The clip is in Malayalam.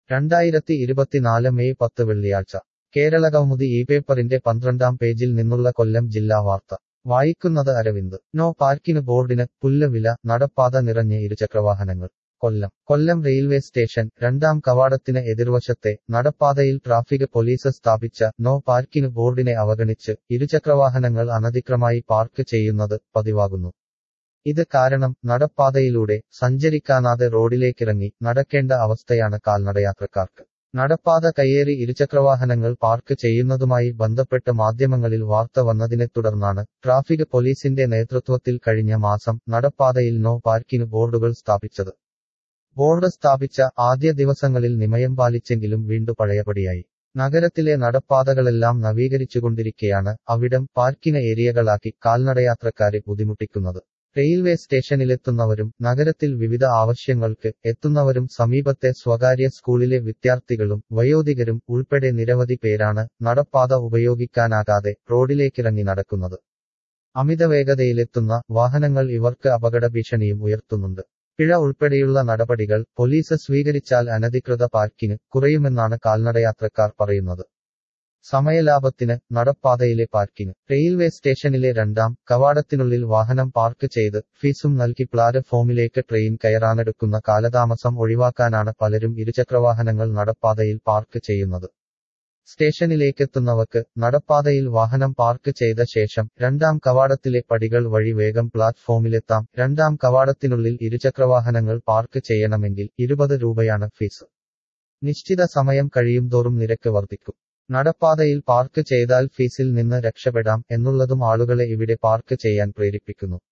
രണ്ടായിരത്തി ഇരുപത്തിനാല് മെയ് പത്ത് വെള്ളിയാഴ്ച കേരള കൗമുദി ഈ പേപ്പറിന്റെ പന്ത്രണ്ടാം പേജിൽ നിന്നുള്ള കൊല്ലം ജില്ലാ വാർത്ത വായിക്കുന്നത് അരവിന്ദ് നോ പാർക്കിന് ബോർഡിന് പുല്ല് വില നടപ്പാത നിറഞ്ഞ് ഇരുചക്രവാഹനങ്ങൾ കൊല്ലം കൊല്ലം റെയിൽവേ സ്റ്റേഷൻ രണ്ടാം കവാടത്തിന് എതിർവശത്തെ നടപ്പാതയിൽ ട്രാഫിക് പോലീസ് സ്ഥാപിച്ച നോ പാർക്കിന് ബോർഡിനെ അവഗണിച്ച് ഇരുചക്രവാഹനങ്ങൾ അനധിക്രമായി പാർക്ക് ചെയ്യുന്നത് പതിവാകുന്നു ഇത് കാരണം നടപ്പാതയിലൂടെ സഞ്ചരിക്കാനാതെ റോഡിലേക്കിറങ്ങി നടക്കേണ്ട അവസ്ഥയാണ് കാൽനടയാത്രക്കാർക്ക് നടപ്പാത കയ്യേറി ഇരുചക്രവാഹനങ്ങൾ പാർക്ക് ചെയ്യുന്നതുമായി ബന്ധപ്പെട്ട് മാധ്യമങ്ങളിൽ വാർത്ത വന്നതിനെ തുടർന്നാണ് ട്രാഫിക് പോലീസിന്റെ നേതൃത്വത്തിൽ കഴിഞ്ഞ മാസം നടപ്പാതയിൽ നോ പാർക്കിന് ബോർഡുകൾ സ്ഥാപിച്ചത് ബോർഡ് സ്ഥാപിച്ച ആദ്യ ദിവസങ്ങളിൽ നിമയം പാലിച്ചെങ്കിലും വീണ്ടും പഴയപടിയായി നഗരത്തിലെ നടപ്പാതകളെല്ലാം നവീകരിച്ചുകൊണ്ടിരിക്കെയാണ് അവിടം പാർക്കിംഗ് ഏരിയകളാക്കി കാൽനടയാത്രക്കാരെ ബുദ്ധിമുട്ടിക്കുന്നത് റെയിൽവേ സ്റ്റേഷനിലെത്തുന്നവരും നഗരത്തിൽ വിവിധ ആവശ്യങ്ങൾക്ക് എത്തുന്നവരും സമീപത്തെ സ്വകാര്യ സ്കൂളിലെ വിദ്യാർത്ഥികളും വയോധികരും ഉൾപ്പെടെ നിരവധി പേരാണ് നടപ്പാത ഉപയോഗിക്കാനാകാതെ റോഡിലേക്കിറങ്ങി നടക്കുന്നത് അമിതവേഗതയിലെത്തുന്ന വാഹനങ്ങൾ ഇവർക്ക് അപകട ഭീഷണിയും ഉയർത്തുന്നുണ്ട് പിഴ ഉൾപ്പെടെയുള്ള നടപടികൾ പോലീസ് സ്വീകരിച്ചാൽ അനധികൃത പാർക്കിന് കുറയുമെന്നാണ് കാൽനടയാത്രക്കാർ പറയുന്നത് സമയലാഭത്തിന് നടപ്പാതയിലെ പാർക്കിന് റെയിൽവേ സ്റ്റേഷനിലെ രണ്ടാം കവാടത്തിനുള്ളിൽ വാഹനം പാർക്ക് ചെയ്ത് ഫീസും നൽകി പ്ലാറ്റ്ഫോമിലേക്ക് ട്രെയിൻ കയറാനെടുക്കുന്ന കാലതാമസം ഒഴിവാക്കാനാണ് പലരും ഇരുചക്രവാഹനങ്ങൾ നടപ്പാതയിൽ പാർക്ക് ചെയ്യുന്നത് സ്റ്റേഷനിലേക്കെത്തുന്നവർക്ക് നടപ്പാതയിൽ വാഹനം പാർക്ക് ചെയ്ത ശേഷം രണ്ടാം കവാടത്തിലെ പടികൾ വഴി വേഗം പ്ലാറ്റ്ഫോമിലെത്താം രണ്ടാം കവാടത്തിനുള്ളിൽ ഇരുചക്രവാഹനങ്ങൾ പാർക്ക് ചെയ്യണമെങ്കിൽ ഇരുപത് രൂപയാണ് ഫീസ് നിശ്ചിത സമയം കഴിയുംതോറും നിരക്ക് വർദ്ധിക്കും നടപ്പാതയിൽ പാർക്ക് ചെയ്താൽ ഫീസിൽ നിന്ന് രക്ഷപ്പെടാം എന്നുള്ളതും ആളുകളെ ഇവിടെ പാർക്ക് ചെയ്യാൻ പ്രേരിപ്പിക്കുന്നു